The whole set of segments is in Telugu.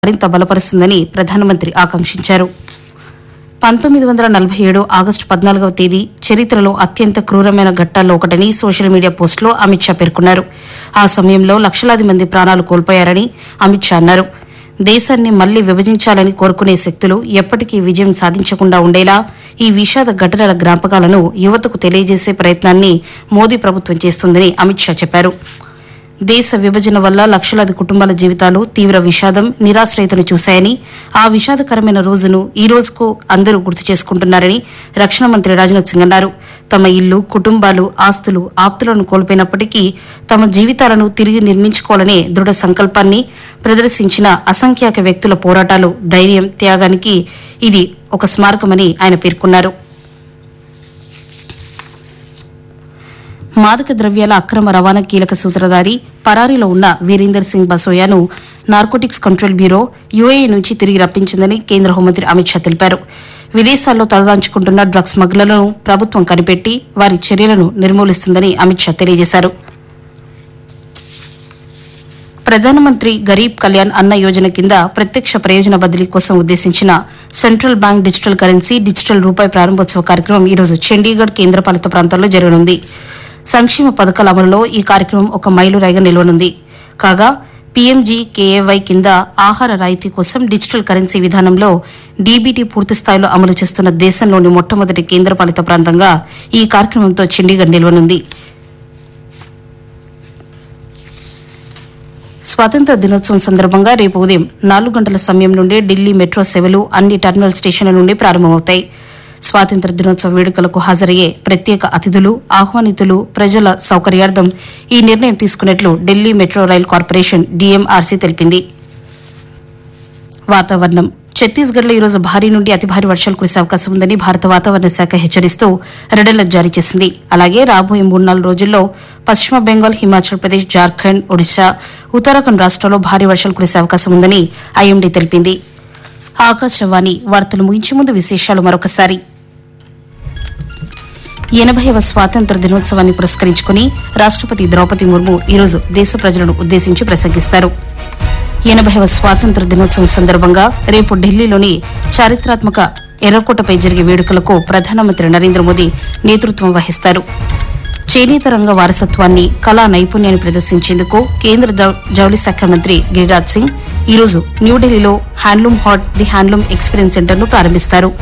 మరింత బలపరుస్తుందని ప్రధానమంత్రి ఆకాంక్షించారు పంతొమ్మిది వందల నలభై ఏడు ఆగస్టు పద్నాలుగవ తేదీ చరిత్రలో అత్యంత క్రూరమైన ఘట్టాల్లో ఒకటని సోషల్ మీడియా పోస్టులో అమిత్ షా పేర్కొన్నారు ఆ సమయంలో లక్షలాది మంది ప్రాణాలు కోల్పోయారని అమిత్ షా అన్నారు దేశాన్ని మళ్లీ విభజించాలని కోరుకునే శక్తులు ఎప్పటికీ విజయం సాధించకుండా ఉండేలా ఈ విషాద ఘటనల జ్ఞాపకాలను యువతకు తెలియజేసే ప్రయత్నాన్ని మోదీ ప్రభుత్వం చేస్తుందని అమిత్ షా చెప్పారు దేశ విభజన వల్ల లక్షలాది కుటుంబాల జీవితాలు తీవ్ర విషాదం నిరాశ్రయతను చూశాయని ఆ విషాదకరమైన రోజును ఈ రోజుకు అందరూ గుర్తు చేసుకుంటున్నారని రక్షణ మంత్రి రాజ్నాథ్ సింగ్ అన్నారు తమ ఇల్లు కుటుంబాలు ఆస్తులు ఆప్తులను కోల్పోయినప్పటికీ తమ జీవితాలను తిరిగి నిర్మించుకోవాలనే దృఢ సంకల్పాన్ని ప్రదర్శించిన అసంఖ్యాక వ్యక్తుల పోరాటాలు ధైర్యం త్యాగానికి ఇది ఒక స్మారకమని ఆయన పేర్కొన్నారు మాదక ద్రవ్యాల అక్రమ రవాణా కీలక సూత్రధారి పరారీలో ఉన్న వీరేందర్ సింగ్ బసోయాను నార్కోటిక్స్ కంట్రోల్ బ్యూరో యుఏఈ నుంచి తిరిగి రప్పించిందని కేంద్ర హోంమంత్రి అమిత్ షా తెలిపారు విదేశాల్లో తలదాంచుకుంటున్న డ్రగ్స్ స్మగ్లర్లను ప్రభుత్వం కనిపెట్టి వారి చర్యలను నిర్మూలిస్తుందని అమిత్ షా తెలియజేశారు ప్రధానమంత్రి గరీబ్ కళ్యాణ్ అన్న యోజన కింద ప్రత్యక్ష ప్రయోజన బదిలీ కోసం ఉద్దేశించిన central bank digital currency digital రూపాయి ప్రారంభోత్సవ కార్యక్రమం ఈరోజు చండీగఢ్ కేంద్రపాలిత ప్రాంతాల్లో జరగనుంది సంక్షేమ పథకాల అమలులో ఈ కార్యక్రమం ఒక మైలురాయిగా నిలవనుంది కాగా పీఎంజీ కేఏవై కింద ఆహార రాయితీ కోసం డిజిటల్ కరెన్సీ విధానంలో డీబీటీ పూర్తి స్థాయిలో అమలు చేస్తున్న దేశంలోని మొట్టమొదటి కేంద్రపాలిత ప్రాంతంగా ఈ కార్యక్రమంతో చండీగఢ్ నిలవనుంది స్వాతంత్ర దినోత్సవం సందర్భంగా రేపు ఉదయం నాలుగు గంటల సమయం నుండి ఢిల్లీ మెట్రో సేవలు అన్ని టెర్మినల్ స్టేషన్ల నుండి ప్రారంభమవుతాయి స్వాతంత్ర దినోత్సవ వేడుకలకు హాజరయ్యే ప్రత్యేక అతిథులు ఆహ్వానితులు ప్రజల సౌకర్యార్థం ఈ నిర్ణయం తీసుకున్నట్లు Delhi metro rail corporation DMRC తెలిపింది వాతావరణం ఛత్తీస్గఢ్లో ఈరోజు భారీ నుండి అతి భారీ వర్షాలు కురిసే అవకాశం ఉందని భారత వాతావరణ శాఖ హెచ్చరిస్తూ రెడ్ అలర్ట్ జారీ చేసింది అలాగే రాబోయే మూడు నాలుగు రోజుల్లో పశ్చిమ బెంగాల్ హిమాచల్ ప్రదేశ్ జార్ఖండ్ ఒడిశా ఉత్తరాఖండ్ రాష్ట్రాల్లో భారీ వర్షాలు కురిసే అవకాశం ఉందని ఐఎండీ తెలిపింది ఆకాశవాణి వార్తలు ముగించే ముందు విశేషాలు మరొకసారి ఎనభైవ స్వాతంత్ర దినోత్సవాన్ని పురస్కరించుకుని రాష్టపతి ద్రౌపది ముర్ము ఈరోజు దేశ ప్రజలను ఉద్దేశించి ప్రసంగిస్తారు ఎనభైవ స్వాతంత్ర దినోత్సవం సందర్భంగా రేపు ఢిల్లీలోని చారిత్రాత్మక ఎర్రకోటపై జరిగే వేడుకలకు ప్రధానమంత్రి నరేంద్ర మోదీ నేతృత్వం వహిస్తారు చేనేత రంగ వారసత్వాన్ని కళా నైపుణ్యాన్ని ప్రదర్శించేందుకు కేంద్ర జౌ- జౌళి శాఖ మంత్రి గిరిరాజ్ సింగ్ ఈరోజు న్యూఢిల్లీలో handloom haat the handloom experience సెంటర్ను ప్రారంభిస్తారు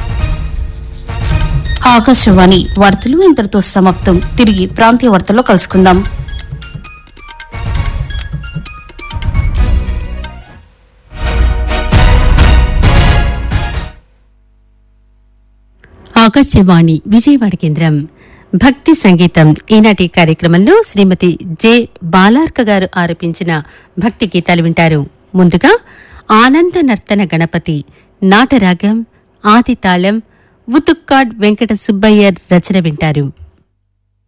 ఆకాశవాణి వార్తలు ఇంతటితో సమాప్తం తిరిగి ప్రాంతీయ వార్తల్లో కలుసుకుందాం ఆకాశవాణి విజయవాడ కేంద్రం భక్తి సంగీతం ఈనాటి కార్యక్రమంలో శ్రీమతి జె బాలార్క గారు ఆరోపించిన భక్తి గీతాలు వింటారు ముందుగా ఆనంద నర్తన గణపతి నాటరాగం ఆది తాళం ఉతుక్కాడ్ వెంకట సుబ్బయ్య రచన వింటారు